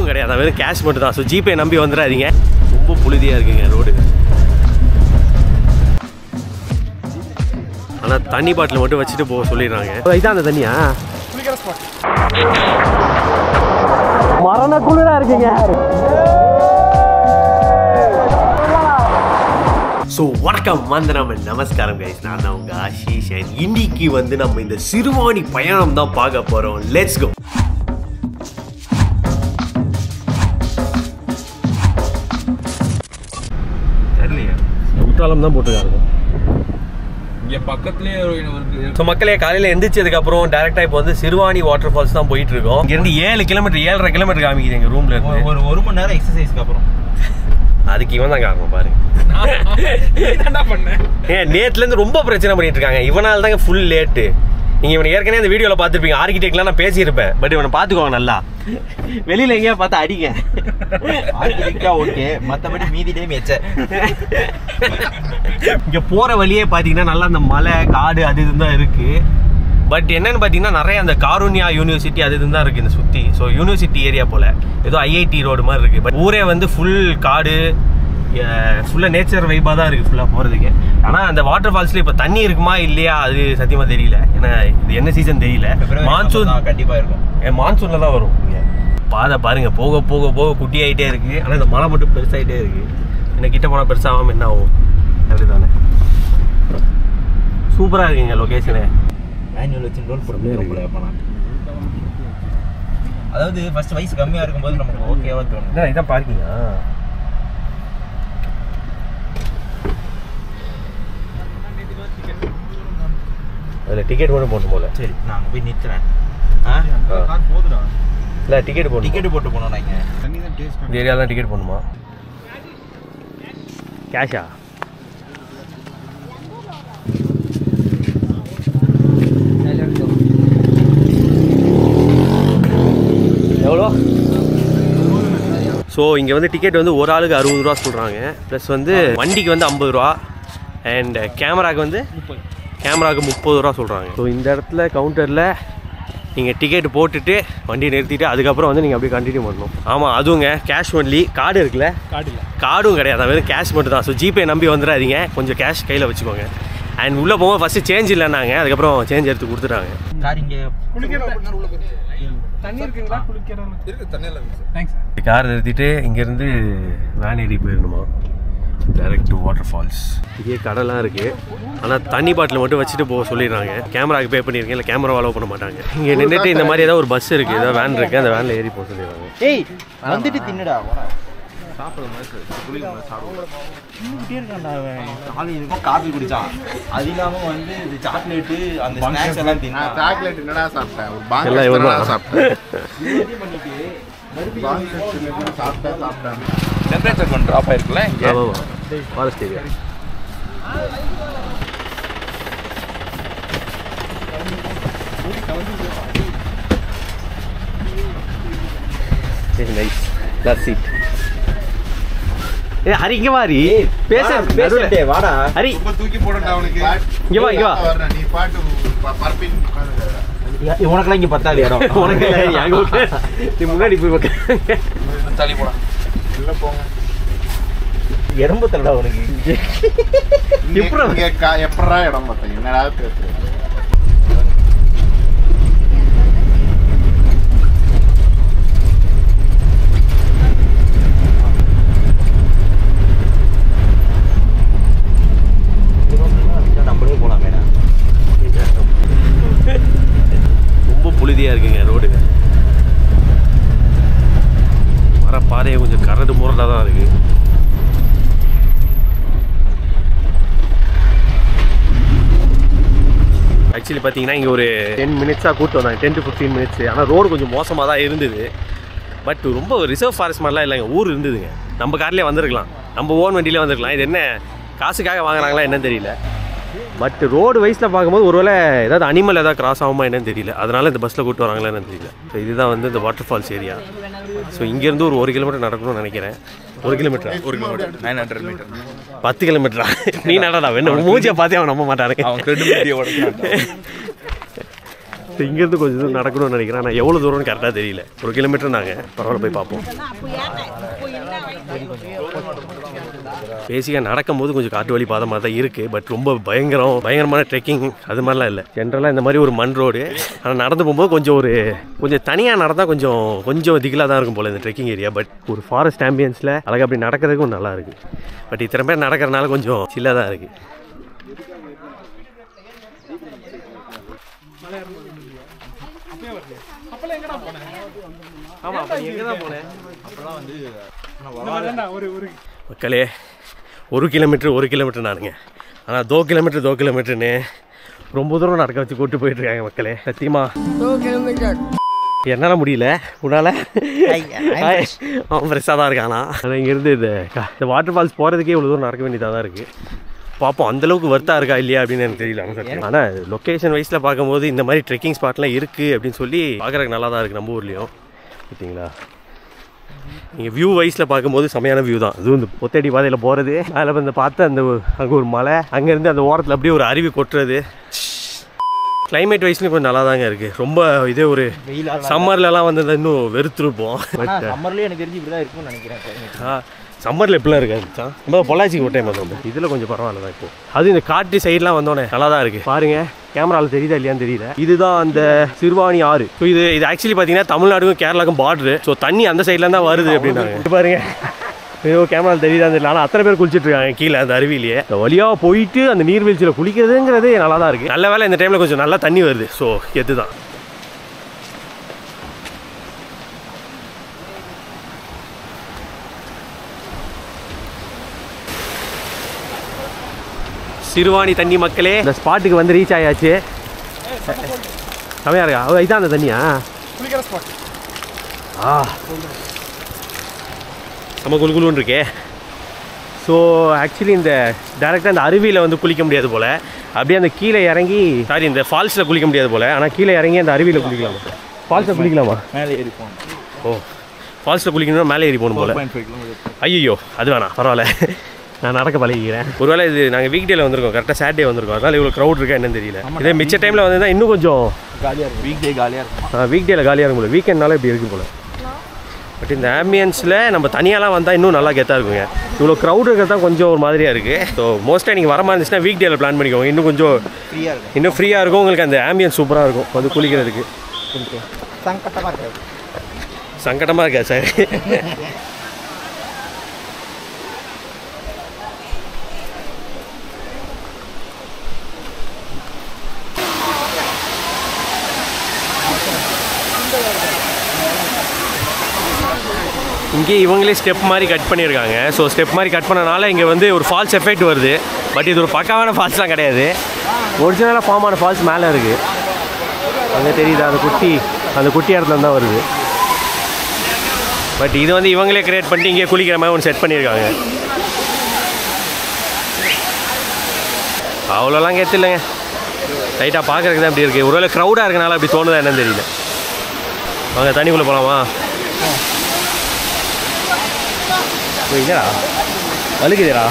கார்டும் கிடையாது வெறும் கேஷ் மட்டும் தான் ஸோ ஜிபே நம்பி வந்துடாதீங்க ரொம்ப புழுதியாக இருக்குங்க ரோடு ஆனால் தண்ணி பாட்டில் மட்டும் வச்சுட்டு போக சொல்லிடுறாங்க இதான் அந்த தண்ணியா மரண குளிரா இருக்குங்க ஸோ வணக்கம் வந்தனம் நமஸ்காரம் கைஸ் நான் தான் உங்கள் ஆஷிஷ் and இன்னைக்கு வந்து நம்ம இந்த சிறுவாணி பயணம் தான் பார்க்க போகிறோம் லெட்ஸ் கோ தெரியலையா குற்றாலம் தான் போட்டுருக்காங்க இங்க பக்கத்துலயே ஒரு ஒரு- ஸோ மக்களே காலையில் எந்திரிச்சதுக்கு அப்புறம் டேரெக்டாக இப்போ வந்து சிறுவாணி வாட்டர் ஃபால்ஸ் தான் போயிட்டு இருக்கோம் இங்கேருந்து ஏழு கிலோமீட்டர் ஏழரை கிலோமீட்டர் காமிக்குது எங்கள் ரூம்ல இருந்து ஒரு ஒரு மணி நேரம் எக்ஸசைஸ்க்கு அப்புறம் அதுக்கு இவன் தான் காரணம் பாரு என்னடா பண்ண ஏன் நேத்துலேருந்து ரொம்ப பிரச்சனை பண்ணிட்டு இருக்காங்க இவனால தாங்க ஃபுல் லேட்டு நீங்கள் இவனை ஏற்கனவே அந்த வீடியோவில் பார்த்துருப்பீங்க ஆர்கிடெக்ட்லாம் நான் பேசியிருப்பேன் பட் இவனை பார்த்துக்கோங்க நல்லா வெளியில் எங்கேயா பார்த்தா அடிங்க ஆர்கிடெக்டா ஓகே மத்தபடி மீதி டைம் எச்ச இங்கே போகிற வழியே பார்த்தீங்கன்னா நல்லா அந்த மலை காடு அது இதுன்னு தான் இருக்குது பட் என்னன்னு பார்த்தீங்கன்னா நிறைய அந்த காருண்யா யூனிவர்சிட்டி அது இதுன்னு தான் இருக்குது இந்த சுற்றி ஸோ யூனிவர்சிட்டி ஏரியா போல் ஏதோ ஐஐடி ரோடு மாதிரி இருக்குது பட் ஊரே வந்து ஃபுல் காடு ஃபுல்லாக நேச்சர் வைப்பாக தான் இருக்குது ஃபுல்லாக போகிறதுக்கு ஆனால் அந்த வாட்டர் ஃபால்ஸில் இப்போ தண்ணி இருக்குமா இல்லையா அது சத்தியமாக தெரியல ஏன்னா இது என்ன சீசன் தெரியல மான்சூன் கண்டிப்பா இருக்கும் ஏன் மான்சூனில் தான் வரும் இங்கே பாதை பாருங்க போக போக போக குட்டி ஆகிட்டே இருக்கு ஆனால் இந்த மலை மட்டும் பெருசாகிட்டே இருக்கு என்ன கிட்ட போனால் பெருசாகாமல் என்ன ஆகும் அப்படிதானே சூப்பராக இருக்குங்க லொக்கேஷனு மேனுவல் வச்சு ரோல் போட அப்பனா அதாவது ஃபர்ஸ்ட் வயசு கம்மியா இருக்கும்போது நமக்கு ஓகேவா தோணும் இதான் பார்க்கிங்கா அதில் டிக்கெட் மட்டும் போடணும் போல சரி நான் அங்க போய் நிறுத்துறேன் இல்லை டிக்கெட் போடணும் டிக்கெட் போட்டு போனோம் நாங்க இந்த ஏரியாவில் தான் டிக்கெட் போடணுமா கேஷா எவ்வளோ ஸோ இங்கே வந்து டிக்கெட் வந்து ஒரு ஆளுக்கு அறுபது ரூபா சொல்கிறாங்க ப்ளஸ் வந்து வண்டிக்கு வந்து ஐம்பது ரூபா அண்ட் கேமராக்கு வந்து கேமராக்கு முப்பது ரூபா சொல்கிறாங்க ஸோ இந்த இடத்துல கவுண்டரில் நீங்கள் டிக்கெட் போட்டுட்டு வண்டி நிறுத்திட்டு அதுக்கப்புறம் வந்து நீங்கள் அப்படியே கண்டினியூ பண்ணணும் ஆமாம் அதுவுங்க கேஷ் ஒன்லி கார்டு இருக்குல்ல காடு இல்ல கார்டும் கிடையாது வெறும் கேஷ் மட்டும் தான் ஸோ ஜிபே நம்பி வந்துடாதீங்க கொஞ்சம் கேஷ் கையில் வச்சுக்கோங்க அண்ட் உள்ளே போகும்போது ஃபஸ்ட்டு சேஞ்ச் இல்லைன்னாங்க அதுக்கப்புறம் சேஞ்ச் எடுத்து கொடுத்துட்டாங்க கார் இங்க தண்ணி இருக்குங்களா குளிக்கிற இருக்கு தண்ணி எல்லாம் தேங்க்ஸ் கார் நிறுத்திட்டு இங்கேருந்து வேன் ஏறி போயிடணுமா டைரக்ட் டு வாட்டர் ஃபால்ஸ் இங்கே கடைலாம் இருக்குது ஆனால் தண்ணி பாட்டில் மட்டும் வச்சுட்டு போக சொல்லிடுறாங்க கேமராக்கு பே பண்ணியிருக்கேன் இல்லை கேமரா அலோவ் பண்ண மாட்டாங்க இங்கே நின்றுட்டு இந்த மாதிரி ஏதாவது ஒரு பஸ் இருக்குது ஏதாவது வேன் இருக்குது அந்த வேனில் ஏறி போக சொல்லிடுறாங்க ஏய் வந்துட்டு தின்னுடா காஃபி குடிச்சான் அது இல்லாம வந்து இது சாக்லேட்டு அந்த ஸ்நாக்ஸ் எல்லாம் தின்னா சாக்லேட் என்னடா சாப்பிட்டேன் ஒரு பாங்க எல்லாம் இவன் என்னடா தான். சாப்பிட்டேன் பாங்க சாப்பிட்டேன் சாப்பிட்டேன் டெம்பரேச்சர் கொஞ்சம் ட்ராப் ஆயிருக்குல்ல இங்க ஆமாம் forest area nice that's it ஏ ஹரி இங்க வாரி பேச பேசிட்டே வாடா ஹரி ரொம்ப தூக்கி போடண்டா அவனுக்கு இங்க வா, இங்க வா. வர்றேன் நீ பாட்டு ப- பரப்பின்னு உட்கார்ந்துக்க. உனக்கெல்லாம் இங்க பத்தாது இடம் உனக்கு இல்ல, எங்க வீட்டுல. நீ முன்னாடி போய் உட்காருங்க. தள்ளி போடா உள்ள போங்க எறும்பு தள்ளடா உனக்கு இங்க- எப்படிடா? இங்க கா- எப்படிடா இடம் பார்த்தீங்க என்னடா பேசுறேன் நம்மளே போலாம் மேடம் ரொம்ப புழுதியா இருக்குங்க ரோடு வர பாதையை கொஞ்சம் கரடு முரடாக தான் இருக்கு ஆக்சுவலி பார்த்தீங்கன்னா இங்கே ஒரு டென் மினிட்ஸாக கூட்டு வந்தாங்க டென் டு ஃபிஃப்டீன் மினிட்ஸ் ஆனால் ரோடு கொஞ்சம் மோசமாக தான் இருந்தது பட் ரொம்ப ரிசர்வ் ஃபாரஸ்ட் மாதிரிலாம் இல்லைங்க ஊர் இருந்ததுங்க நம்ம கார்லேயே வந்திருக்கலாம் நம்ம ஓன் வண்டியிலே வந்திருக்கலாம் இது என்ன காசுக்காக வாங்குறாங்களா என்னன்னு தெரியல பட் ரோடு வைஸில் பார்க்கும்போது ஒருவேளை ஏதாவது அனிமல் ஏதாவது கிராஸ் ஆகுமா என்னன்னு தெரியல அதனால இந்த பஸ்ஸில் கூட்டு வராங்களா என்னன்னு தெரியல ஸோ இதுதான் வந்து இந்த வாட்டர் ஃபால்ஸ் ஏரியா ஸோ இங்கேருந்து ஒரு ஒரு கிலோமீட்டர் நடக்கணும்னு நினைக்கிறேன் ஒரு கிலோமீட்டரா ஒரு கிலோமீட்டர் நைன் ஹண்ட்ரட் மீட்டர் பத்து கிலோமீட்டரா நீ நடடா வேணும் மூஞ்சியை பார்த்தே அவன் நம்ப மாட்டானுங்க அவன் credibility-யோட ஸோ இங்கேருந்து கொஞ்சம் தூரம் நடக்கணும்னு நினைக்கிறேன் ஆனால் எவ்வளோ தூரம்னு கரெக்டாக தெரியல ஒரு கிலோமீட்டர் நாங்கள் பரவாயில்ல போய் பார்ப்போம் பேசிக்காக நடக்கும்போது கொஞ்சம் காட்டு வழி பாதை மாதிரி தான் இருக்குது பட் ரொம்ப பயங்கரம் பயங்கரமான ட்ரெக்கிங் அது மாதிரிலாம் இல்லை ஜென்ரலாக இந்த மாதிரி ஒரு மண் ரோடு ஆனால் நடந்து போகும்போது கொஞ்சம் ஒரு கொஞ்சம் தனியாக நடந்தால் கொஞ்சம் கொஞ்சம் திகிலாக தான் இருக்கும் போல் இந்த ட்ரெக்கிங் ஏரியா பட் ஒரு ஃபாரஸ்ட் ஆம்பியன்ஸில் அழகாக அப்படி நடக்கிறதுக்கும் நல்லா இருக்குது பட் இத்தனை பேர் நடக்கிறனால கொஞ்சம் சில்லாக தான் இருக்குது ஆமாம் எங்கே தான் போனேன் மக்களே ஒரு கிலோமீட்டர் ஒரு கிலோமீட்டர் நானுங்க ஆனால் தோ கிலோமீட்டர் தோ கிலோமீட்டர்னு ரொம்ப தூரம் நடக்க வச்சு கூட்டு போயிட்டு இருக்காங்க மக்களே சத்தியமா என்னால் முடியல உன்னால அவன் ஃப்ரெஷ்ஷாக தான் இருக்கானா ஆனால் இங்கேருந்து இந்த க- இந்த வாட்டர் ஃபால்ஸ் போகிறதுக்கே இவ்வளோ தூரம் நடக்க வேண்டியதாக தான் இருக்குது பார்ப்போம் அந்தளவுக்கு ஒர்த்தாக இருக்கா இல்லையா அப்படின்னு எனக்கு தெரியல சார் ஆனால் லொக்கேஷன் வைஸில் பார்க்கும்போது இந்த மாதிரி ட்ரெக்கிங் ஸ்பாட்லாம் இருக்குது அப்படின்னு சொல்லி பார்க்குறதுக்கு நல்லா தான் இருக்குது நம்ம ஊர்லேயும் பார்த்தீங்களா நீங்கள் வியூ வைஸில் பார்க்கும்போது செமையான வியூ தான் அதுவும் இந்த பொத்தடி பாதையில் போகிறது அதில் வந்து பார்த்து அந்த அங்கே ஒரு மலை அங்கேருந்து அந்த ஓரத்தில் அப்படியே ஒரு அருவி கொட்டுறது கிளைமேட் வைஸ்லையும் கொஞ்சம் நல்லா தாங்க இருக்குது ரொம்ப இதே ஒரு சம்மர்லலாம் வந்து இந்த இன்னும் வெறுத்துருப்போம் பட் சம்மர்லயே எனக்கு தெரிஞ்சு இப்படிதான் இருக்கும்னு நினைக்கிறேன் climate. சம்மரில் எப்படிலாம் இருக்காது மச்சான் நம்ம பொள்ளாச்சிக்கு ஒரு டைம் வந்தோம் இதில் கொஞ்சம் பரவாயில்ல தான் இப்போ அது இந்த காட்டு சைட்லாம் வந்தோடனே நல்லா தான் இருக்குது பாருங்க கேமராவில் தெரியுதா இல்லையான்னு தெரியல இதுதான் அந்த சிறுவாணி ஆறு ஸோ இது இது ஆக்சுவலி பார்த்தீங்கன்னா தமிழ்நாடுக்கும் கேரளாக்கும் பார்டரு ஸோ தண்ணி அந்த சைடில் தான் வருது அப்படின்னாங்க இது பாருங்க ஐயோ கேமராவில் தெரியுதா தெரியல ஆனால் அத்தனை பேர் குளிச்சிட்டு இருக்காங்க கீழே அந்த அருவியிலேயே இந்த வழியாக போயிட்டு அந்த நீர்வீழ்ச்சியில் குளிக்கிறதுங்கிறது நல்லா தான் இருக்குது நல்ல வேலை இந்த டைமில் கொஞ்சம் நல்லா தண்ணி வருது ஸோ எதுதான் சிறுவாணி தண்ணி மக்களே இந்த ஸ்பாட்டுக்கு வந்து ரீச் ஆயாச்சு செமையா இருக்கா ஓ, இதான் அந்த தண்ணியா ஆ நம்ம குளு குளுன்னு இருக்கே ஸோ ஆக்சுவலி இந்த டேரெக்டாக இந்த அருவியில் வந்து குளிக்க முடியாது போல் அப்படியே அந்த கீழே இறங்கி சாரி இந்த ஃபால்ஸில் குளிக்க முடியாது போல் ஆனால் கீழே இறங்கி அந்த அருவியில் குளிக்கலாமா ஃபால்ஸில் குளிக்கலாமா மேலே ஏறி போகணும் ஓ ஃபால்ஸில் குளிக்கணும்னா மேலே ஏறி போகணும் போல் பாயிண்ட் ஃபைவ் கிலோமீட்டர் ஐயோ அது வேணாம் பரவாயில்ல நான் நடக்க பழகிக்கிறேன் ஒருவேளை இது நாங்கள் வீக் டேல வந்திருக்கோம் கரெக்டாக சாட்டர்டே வந்திருக்கோம் அதனால இவ்வளோ க்ரௌட் இருக்கா என்னன்னு தெரியல இதே மிச்ச டைமில் வந்து இன்னும் கொஞ்சம் காலியாக இருக்கும் வீக் டே காலியாக இருக்கும் வீக் டேல காலியாக இருக்கும் போல வீக்கெண்ட்னால இப்படி இருக்கும் போல பட் இந்த ஆம்பியன்ஸில் நம்ம தனியாலாம் வந்தால் இன்னும் நல்லா கெத்தாக இருக்குங்க இவ்வளோ க்ரௌட் இருக்கிறது தான் கொஞ்சம் ஒரு மாதிரியாக இருக்குது ஸோ மோஸ்ட்டாக நீங்கள் வர மாதிரி இருந்துச்சுன்னா வீக் டேல பிளான் பண்ணிக்கோங்க இன்னும் கொஞ்சம் ஃப்ரீயாக இருக்கும் இன்னும் ஃப்ரீயாக இருக்கும் உங்களுக்கு அந்த ஆம்பியன்ஸ் சூப்பராக இருக்கும் வந்து குளிக்கிறதுக்கு சங்கட்டமாக இருக்காது சங்கடமாக இருக்கா சார் இங்கே இவங்களே ஸ்டெப் மாதிரி கட் பண்ணியிருக்காங்க ஸோ ஸ்டெப் மாதிரி கட் பண்ணனால இங்கே வந்து ஒரு ஃபால்ஸ் எஃபெக்ட் வருது பட் இது ஒரு பக்காவான ஃபால்ஸ்லாம் கிடையாது ஒரிஜினலாக ஃபார்ம் ஆன ஃபால்ஸ் மேலே இருக்குது அங்கே தெரியுதா அந்த குட்டி அந்த குட்டி இடத்துல தான் வருது பட் இது வந்து இவங்களே கிரியேட் பண்ணிட்டு இங்கே குளிக்கிற மாதிரி ஒன்று செட் பண்ணியிருக்காங்க அவ்வளோலாம் கெத்து இல்லைங்க லைட்டாக பார்க்குறதுக்கு தான் இப்படி இருக்குது ஒருவேளை க்ரௌடாக இருக்கனால அப்படி தோணுதா என்னன்னு தெரியல வாங்க தண்ணிக்குள்ளே போகலாமா ஓ, என்னடா வலிக்குதுடா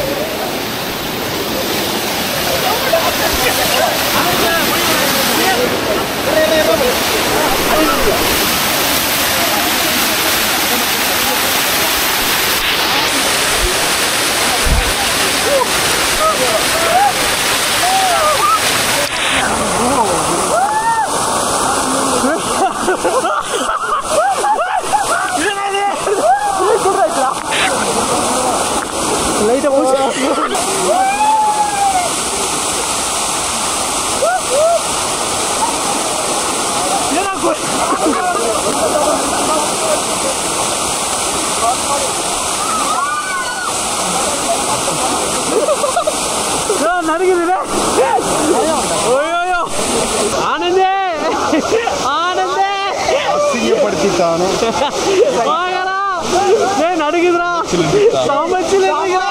ஆனந்தே ஆனந்தே அசிங்கப்படுத்திட்டானே வாங்கடா ஏய் நடுங்குதுடா சமைச்சில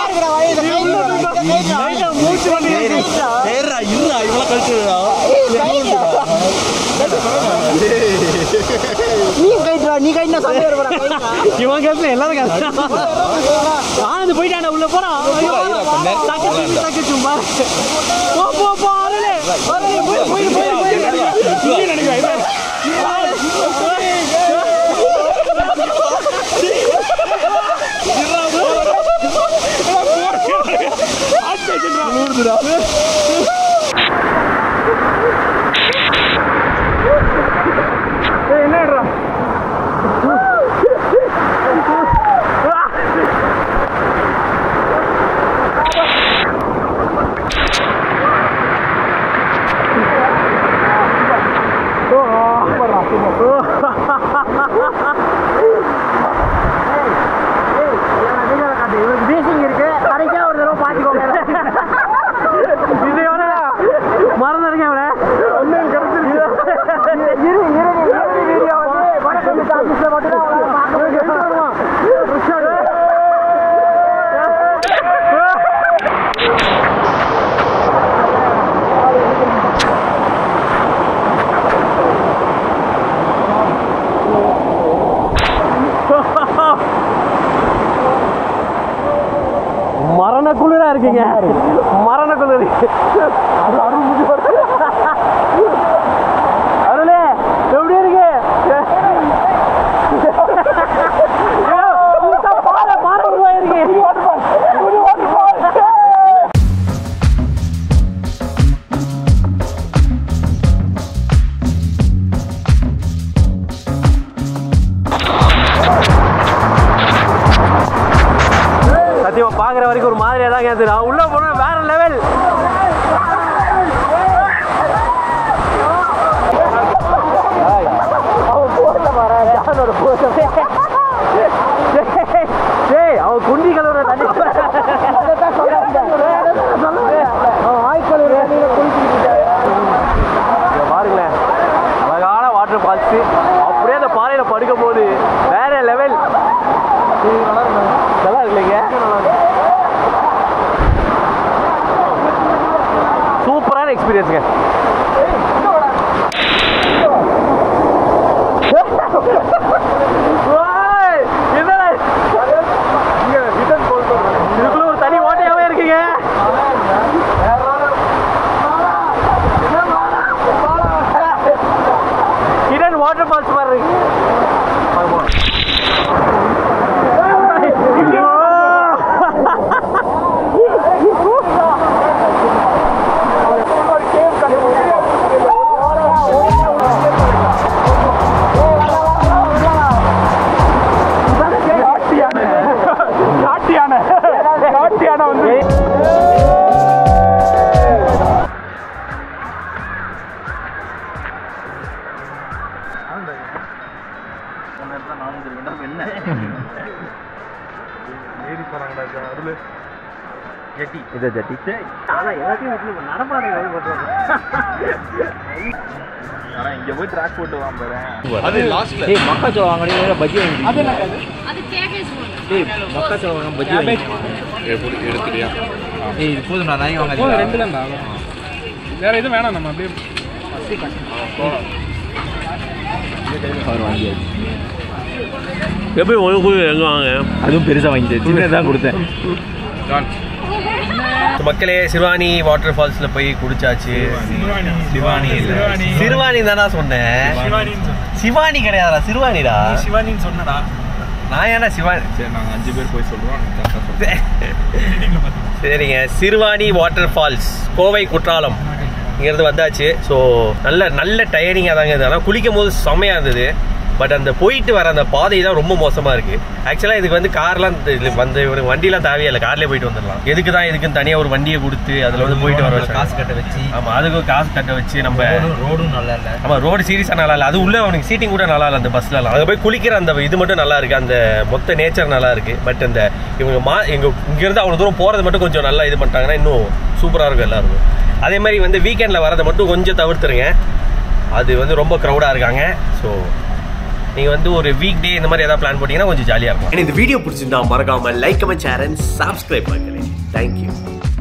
மூச்சு பண்ணி ஏறா இருடா இவ்வளோ கழிச்சுடா இவன் கேட்பேன் எல்லாரும் கேட்பேன் ஆனந்த் போயிட்டான உள்ள போறா ஐயோ, டக்கு, டக்கு, டக்கு, சும்மா போ போ போ அருளே அருளே போய் போய் போய் போய் மரண குளிரா இருக்கீங்க மரண குளிர் அருளே எப்படி இருக்கு பாறை பாறை உருவாயிருக்கு சத்தியமா பாக்குற வரைக்கும் ஒரு மாதிரியா தான் கேக்குது நான் உள்ள போனா வேற லெவல் அவன் குண்டி கலவுற தண்ணி இங்க பாருங்களேன் அழகான வாட்டர் ஃபால்ஸ் அப்படியே அந்த பாறையில படுக்கும் போது வேற லெவல் நல்லா இருக்குல்லைங்க சூப்பரான எக்ஸ்பீரியன்ஸுங்க ஓய், என்னடா இதுக்குள்ள ஒரு தனி ஓட்டையாவே இருக்குங்க ஹிடன் வாட்டர் ஃபால்ஸ் மாதிரி இருக்கு இதை ஜட்டி ஆனா எல்லாத்தையும் நடப்பாடு ஆனா இங்க போய் ட்ராக் போட்டு வாங்க பாரு அது லாஸ்ட்ல ஏய் மக்காச்சோளம் வாங்க பஜ்ஜி வாங்கி அது கேபேஜ் ஏய் மக்காச்சோளம் வாங்க பஜ்ஜி வாங்கி எடுத்துறியா ஏய் இது போதும் நான் நாய் வாங்க போதும் ரெண்டு தான் வேற எதுவும் வேணாம் நம்ம அப்படியே எப்படி உனக்கு எங்க வாங்க அதுவும் பெருசா வாங்கிட்டு சின்னதான் கொடுத்தேன் மக்களே சிறுவாணி வாட்டர் ஃபால்ஸ்ல போய் குடிச்சாச்சு சிவானி இல்ல சிறுவாணி தானா சொன்னேன் சிவானி கிடையாதுடா சிறுவாணிடா சிவானின்னு சொன்னடா நான் ஏன்டா சிவானி சரி நாங்க அஞ்சு பேர் போய் சொல்றோம் நீ கரெக்டா சொல்லு. சரிங்க சிறுவாணி வாட்டர் ஃபால்ஸ் கோவை குற்றாலம் இங்கேருந்து வந்தாச்சு ஸோ நல்ல நல்ல டயர்டிங்காக தாங்க இருந்தது ஆனால் குளிக்கும் போது செம்மையாக இருந்தது பட் அந்த போயிட்டு வர அந்த பாதை தான் ரொம்ப மோசமாக இருக்குது ஆக்சுவலாக இதுக்கு வந்து கார்லாம் இது வந்து ஒரு வண்டிலாம் தேவையே இல்லை கார்லேயே போயிட்டு வந்துடலாம் எதுக்கு தான் இதுக்குன்னு தனியாக ஒரு வண்டியை கொடுத்து அதில் வந்து போயிட்டு வர காசு கட்ட வச்சு ஆமாம் அதுக்கும் காசு கட்ட வச்சு நம்ம ரோடும் நல்லா இல்ல ஆமா ரோடு சீரியஸாக நல்லா இல்லை அது உள்ள அவனுக்கு சீட்டிங் கூட நல்லா இல்லை அந்த பஸ்லலாம் அங்கே போய் குளிக்கிற அந்த இது மட்டும் நல்லா இருக்கு அந்த மொத்த நேச்சர் நல்லா இருக்கு பட் அந்த இவங்க மா எங்க இங்கேருந்து அவ்வளோ தூரம் போகிறது மட்டும் கொஞ்சம் நல்லா இது பண்ணிட்டாங்கன்னா இன்னும் சூப்பராக இருக்கும் எல்லாருக்கும் அதே மாதிரி வந்து வீக்கெண்டில் வரதை மட்டும் கொஞ்சம் தவிர்த்துருங்க அது வந்து ரொம்ப க்ரௌடாக இருக்காங்க ஸோ நீங்கள் வந்து ஒரு வீக் டே இந்த மாதிரி ஏதாவது பிளான் போட்டிங்கன்னா கொஞ்சம் ஜாலியாக இருக்கும் இந்த வீடியோ பிடிச்சிருந்தா மறக்காமல் like comment share and subscribe பண்ணுங்களேன் தேங்க்யூ